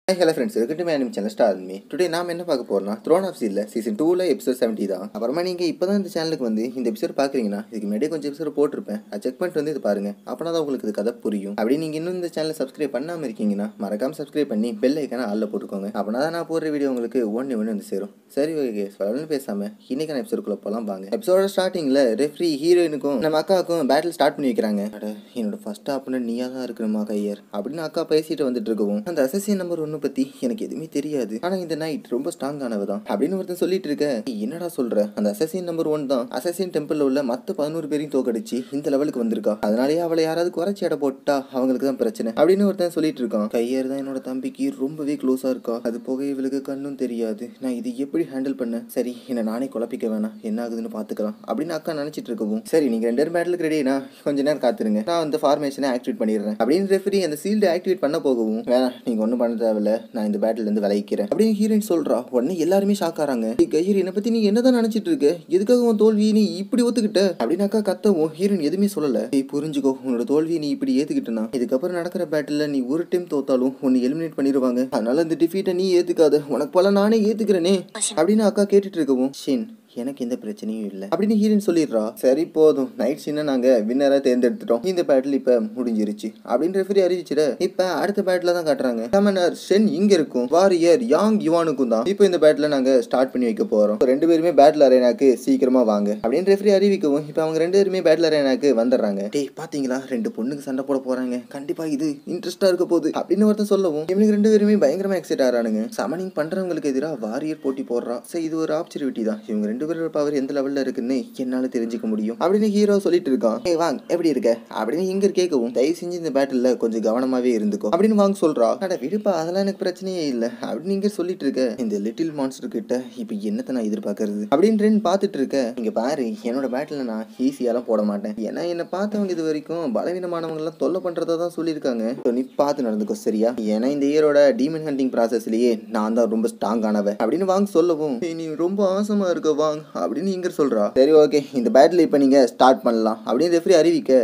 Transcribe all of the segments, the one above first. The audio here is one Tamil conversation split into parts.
ஹலோ ஃப்ரெண்ட்ஸ் இருக்கட்டும் anime channel star me today நாம என்ன பார்க்க போறோம்னா த்ரோன் ஆஃப் சீரில் சீசன் டூவில் எபிசோட் செவன்ட்டி தான் அப்புறமா நீங்கள் இப்போ தான் இந்த சேனலுக்கு வந்து இந்த எபிசோட் பார்க்குறீங்கன்னா இதுக்கு முன்னாடியே கொஞ்சம் எபிசோட் போட்டிருப்பேன் அதை செக் பண்ணிட்டு வந்து இது பாருங்க அப்போனா தான் உங்களுக்கு இது கதை புரியும் அப்படி நீங்கள் இன்னும் இந்த சேனலை சப்ஸ்கிரைப் பண்ணாமல் இருக்கீங்கன்னா மறக்காம சப்ஸ்கிரைப் பண்ணி பெல் ஐக்கான ஆளில் போட்டுக்கோங்க அப்படின்னா தான் நான் போடுற வீடியோ உங்களுக்கு ஒன்று ஒன்று வந்து சேரும் சரி ஓகே சொல்லணும்னு பேசாமல் இன்னைக்கான எபிசோடுக்குள்ள போகலாம் வாங்க எபிசோட ஸ்டார்டிங்கில் ரெஃப்ரி ஹீரோயினுக்கும் நம்ம அக்காவுக்கும் பேட்டில் ஸ்டார்ட் பண்ணி வைக்கிறாங்க அட என்னோட ஃபர்ஸ்ட் ஆப்பனட் நீயா தான் இருக்கணுமா கையர் அப்படின்னு அக்கா பேசிட்டு வந்துட்டு இருக்கவும் அந்த அசசியன் நம்பர் ஒன்று பற்றி எனக்கு எதுவுமே தெரியாது ஆனால் இந்த நைட் ரொம்ப ஸ்ட்ராங் ஆனவ தான் அப்படின்னு ஒருத்தன் சொல்லிட்டு இருக்க "நீ என்னடா சொல்ற அந்த அசசியன் நம்பர் ஒன் தான் அசசியன் டெம்பிளில் உள்ள மற்ற பதினோரு பேரையும் தோக்கடிச்சு இந்த லெவலுக்கு வந்திருக்கா அதனாலேயே அவளை யாராவது குறைச்சி எடை போட்டா அவங்களுக்கு தான் பிரச்சனை அப்படின்னு ஒருத்தன் சொல்லிட்டு இருக்கான் கையர் தான் என்னோட தம்பிக்கு ரொம்பவே க்ளோஸா இருக்கா அது போக இவளுக்கு கண்ணும் தெரியாது நான் இது எப்படி ஹேண்டில் பண்ண சரி என்னை நானே குழப்பிக்க வேணாம் என்ன ஆகுதுன்னு பார்த்துக்கலாம் அப்படின்னு அக்கா நினைச்சிட்டு இருக்கவும் சரி நீங்க ரெண்டு பேரும் பேட்டிலுக்கு ரெடினா கொஞ்ச நேரம் காத்துருங்க நான் அந்த ஃபார்மேஷனை ஆக்டிவேட் பண்ணிடுறேன் அப்படின்னு ரெஃபரி அந்த சீல்டு ஆக்டிவேட் பண்ண போகவும் வேணாம் நீங்க ஒன்றும் பண்ண தேவையில்ல நான் இந்த பேட்டில் இருந்து விளைவிக்கிறேன் அப்படின்னு ஹீரோயின் சொல்றா உடனே எல்லாருமே ஷாக் ஆறாங்க "ஏய், கயிறு என்னை பத்தி நீ என்னதான் நினைச்சிட்டு இருக்க எதுக்காக உன் தோல்வி நீ இப்படி ஒத்துக்கிட்ட அப்படின்னு அக்கா கத்தவும் ஹீரோயின் எதுவுமே சொல்லல ஏய் புரிஞ்சுக்கோ உன்னோட தோல்வியை நீ இப்படி ஏத்துக்கிட்டனா இதுக்கப்புறம் நடக்கிற பேட்டில் நீ ஒரு டைம் தோத்தாலும் உன்னை எலிமினேட் பண்ணிடுவாங்க அதனால இந்த டிஃபீட்டை நீ ஏத்துக்காத உனக்கு பல நானே ஏத்துக்கிறேனே அப்படின்னு அக்கா கேட்டுட்டு இருக்கவும் ஷின் எனக்கு எந்த பிரச்சனையும் இல்லை அப்படின்னு ஹீரோயின் சொல்லிடுறா சரி போதும் நைட் சீனை நாங்க வின்னரா தேர்ந்தெடுத்துட்டோம் இந்த பேட்டில் இப்ப முடிஞ்சிருச்சு அப்படின்னு ரெஃபரி அறிவிச்சிட இப்ப அடுத்த பேட்டில் தான் காட்டுறாங்க சமனர் ஷென் இங்க இருக்கும் வாரியர் யாங் யுவானுக்கும் தான் இப்போ இந்த பேட்டில் நாங்க ஸ்டார்ட் பண்ணி வைக்க போறோம் So, ரெண்டு பேருமே பேட்டில் அரேனாக்கு சீக்கிரமா வாங்க அப்படின்னு ரெஃபரி அறிவிக்கவும் இப்போ அவங்க ரெண்டு பேருமே பேட்டில் அரேனாக்கு வந்துடுறாங்க டேய் பாத்தீங்களா ரெண்டு பொண்ணுக்கு சண்டை போட போறாங்க கண்டிப்பா இது இன்ட்ரெஸ்டா இருக்க போகுது அப்படின்னு ஒருத்தன் சொல்லவும் இவனுக்கு ரெண்டு பேருமே பயங்கரமா எக்ஸைட் ஆறானுங்க சமனிங் பண்றவங்களுக்கு எதிராக வாரியர் போட்டி போடுறா சரி இது ஒரு ஆப்பர்ச்சுனிட்டி தான் இவங்க ரெண்டு பேரோட பவர் எந்த லெவல்ல இருக்குன்னு என்னால தெரிஞ்சுக்க முடியும் அப்படின்னு ஹீரோ சொல்லிட்டு இருக்கான் ஏய் வாங்க எப்படி இருக்க அப்படின்னு இங்க கேட்கவும் தயவு செஞ்சு இந்த பேட்டில் கொஞ்சம் கவனமாவே இருந்துக்கோ அப்படின்னு வாங்க சொல்றா அட விடுப்பா அதெல்லாம் எனக்கு பிரச்சனையே இல்லை அப்படின்னு இங்க சொல்லிட்டு இருக்க இந்த லிட்டில் மான்ஸ்டர் கிட்ட இப்போ என்னத்தை நான் எதிர்பார்க்கறது அப்படின்னு ரெண்டு பார்த்துட்டு இருக்க இங்க பாரு என்னோட பேட்டில் நான் ஈஸியாலாம் போட மாட்டேன் ஏன்னா என்னை பார்த்தவங்க இது வரைக்கும் பலவீனமானவங்க எல்லாம் தொல்லை பண்றதா தான் சொல்லியிருக்காங்க So, நீ பார்த்து நடந்துக்கோ சரியா ஏன்னா இந்த இயரோட டீமன் ஹண்டிங் ப்ராசஸ்லயே நான் தான் ரொம்ப ஸ்ட்ராங் ஆனவன் அப்படின்னு வாங்க சொல்லவும் "ஏய், நீ ரொம்ப ஆசமா இருக்க வாங்க அப்படின்னு இங்க சொல்றா சரி ஓகே இந்த பேட்டில் இப்போ நீங்க ஸ்டார்ட் பண்ணலாம் அப்படின்னு ரெஃப்ரி அறிவிக்க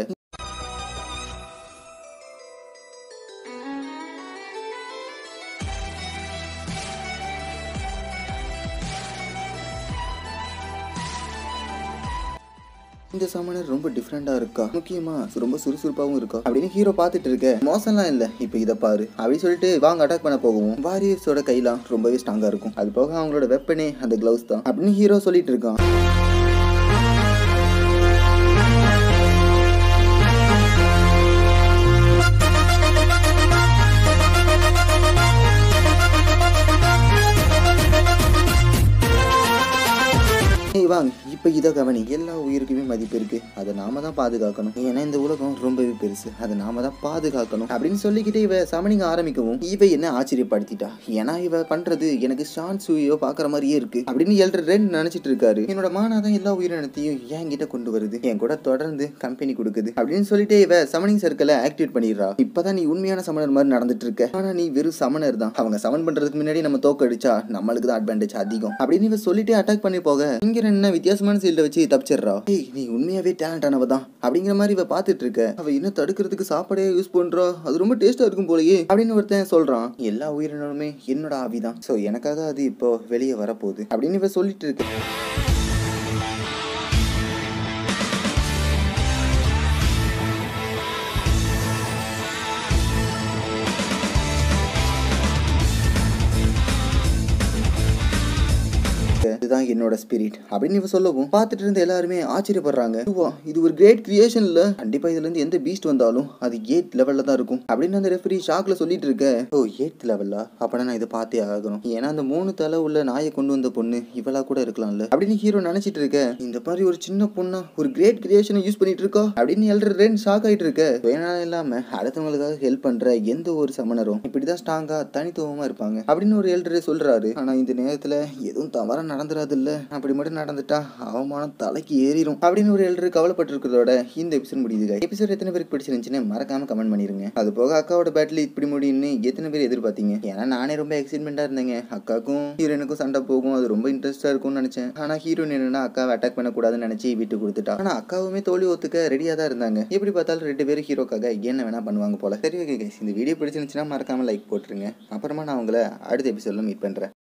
இந்த சமணர் ரொம்ப டிஃப்ரெண்டா இருக்கா முக்கியமா ரொம்ப சுறுசுறுப்பாவும் இருக்கா அப்படின்னு ஹீரோ பார்த்துட்டு இருக்க மோசம்லாம் இல்ல இப்போ இதை பாரு அப்படின்னு சொல்லிட்டு வாங்க அட்டாக் பண்ண போகவும் வாரியர்ஸோட கையெல்லாம் ரொம்பவே ஸ்ட்ராங்கா இருக்கும் அது போக அவங்களோட வெப்பனே அந்த கிளவுஸ் தான் அப்படின்னு ஹீரோ சொல்லிட்டு இருக்கான் ஏய் வாங்க இப்போ இதை கவனி எல்லா உயிருக்குமே மதிப்பு இருக்கு அதை நாம தான் பாதுகாக்கணும் ஏன்னா இந்த உலகம் ரொம்பவே பெருசு அதை நாம தான் பாதுகாக்கணும் அப்படின்னு சொல்லிக்கிட்டே இவ சமனிங்க ஆரம்பிக்கவும் இவ என்ன ஆச்சரியப்படுத்திட்டா ஏன்னா இவ பண்றது எனக்கு ஷான் சூயோ பாக்குற மாதிரியே இருக்கு அப்படின்னு எல்ற ரெண்டு நினைச்சிட்டு இருக்காரு என்னோட மானா தான் எல்லா உயிரினத்தையும் என்கிட்ட கொண்டு வருது என் கூட தொடர்ந்து கம்பெனி கொடுக்குது அப்படின்னு சொல்லிட்டே இவ சமனிங் சர்க்கிளை ஆக்டிவேட் பண்ணிடுறா இப்பதான் நீ உண்மையான சமணர் மாதிரி நடந்துட்டு இருக்க ஆனா நீ வெறும் சமணர் தான் அவங்க சமன் பண்றதுக்கு முன்னாடி நம்ம தோக்கடிச்சா நம்மளுக்கு தான் அட்வான்டேஜ் அதிகம் அப்படின்னு இவ சொல்லிட்டே அட்டாக் பண்ணி போக இங்க என்ன வித்தியாசமான சீல்ட வச்சு தப்பிச்சிடுறா ஏய் நீ உண்மையாவே டேலண்ட் ஆனவ தான் அப்படிங்கிற மாதிரி இவ பாத்துட்டு இருக்க அவ என்ன தடுக்கிறதுக்கு சாப்பாடே யூஸ் பண்றா அது ரொம்ப டேஸ்டா இருக்கும் போலயே அப்படின்னு ஒருத்தன் சொல்றான் எல்லா உயிரினமுமே என்னோட ஆவிதான் சோ எனக்காக அது இப்போ வெளியே வரப்போகுது அப்படின்னு இவ சொல்லிட்டு இருக்க இதுதான் என்னோட ஸ்பிரிட் அப்படின்னு இவ சொல்லவும் பார்த்துட்டு இருந்த எல்லாருமே ஆச்சரியப்படுறாங்க "இதுவா? இது ஒரு கிரேட் கிரியேஷன் இல்ல கண்டிப்பா இதுல இருந்து எந்த பீஸ்ட் வந்தாலும் அது எயிட் லெவல்ல தான் இருக்கும் அப்படின்னு அந்த ரெஃபரி ஷாக்ல சொல்லிட்டு இருக்க ஓ எயிட் லெவல்லா அப்பனா நான் இதை பார்த்தே ஆகணும் ஏன்னா அந்த மூணு தலை உள்ள நாயை கொண்டு வந்த பொண்ணு இவளா கூட இருக்கலாம்ல அப்படின்னு ஹீரோ நினைச்சிட்டு இருக்க இந்த மாதிரி ஒரு சின்ன பொண்ணா ஒரு கிரேட் கிரியேஷனை யூஸ் பண்ணிட்டு இருக்கா அப்படின்னு எல்லாரும் ரெண்டு ஷாக் ஆயிட்டு இருக்க சுயநலம் இல்லாம அடுத்தவங்களுக்காக ஹெல்ப் பண்ற எந்த ஒரு சமணரும் இப்படிதான் ஸ்ட்ராங்கா தனித்துவமா இருப்பாங்க அப்படின்னு ஒரு எல்டரே சொல்றாரு ஆனா இந்த நேரத்துல எதுவும் தவறா நடந்துராதுல்ல இல்ல அப்படி மட்டும் நடந்துட்டா அவமானம் தலைக்கு ஏறிடும் அப்படின்னு ஒரு எழுரு கவலைப்பட்டிருக்கிறதோட இந்த எபிசோட் முடியுது எபிசோட் எத்தனை பேருக்கு பிடிச்சிருந்துச்சுன்னு மறக்காம கமெண்ட் பண்ணிருங்க அது போக அக்காவோட பேட்டில் இப்படி முடியும்னு எத்தனை பேர் எதிர்பார்த்தீங்க ஏன்னா நானே ரொம்ப எக்ஸைட்மெண்டா இருந்தேங்க அக்காக்கும் ஹீரோயினுக்கும் சண்டை போகும் அது ரொம்ப இன்ட்ரெஸ்டா இருக்கும்னு நினைச்சேன் ஆனா ஹீரோயின் என்னன்னா அக்காவை அட்டாக் பண்ணக்கூடாதுன்னு நினைச்சு விட்டு கொடுத்துட்டா ஆனா அக்காவுமே தோல்வி ஒத்துக்க ரெடியா தான் இருந்தாங்க எப்படி பார்த்தாலும் ரெண்டு பேரும் ஹீரோக்காக என்ன வேணா பண்ணுவாங்க போல சரி ஓகே guys இந்த வீடியோ பிடிச்சிருந்துச்சுன்னா மறக்காம லைக் போட்டுருங்க அப்புறமா நான் உங்களை அடுத்த எபிசோட்ல மீட் பண்றேன்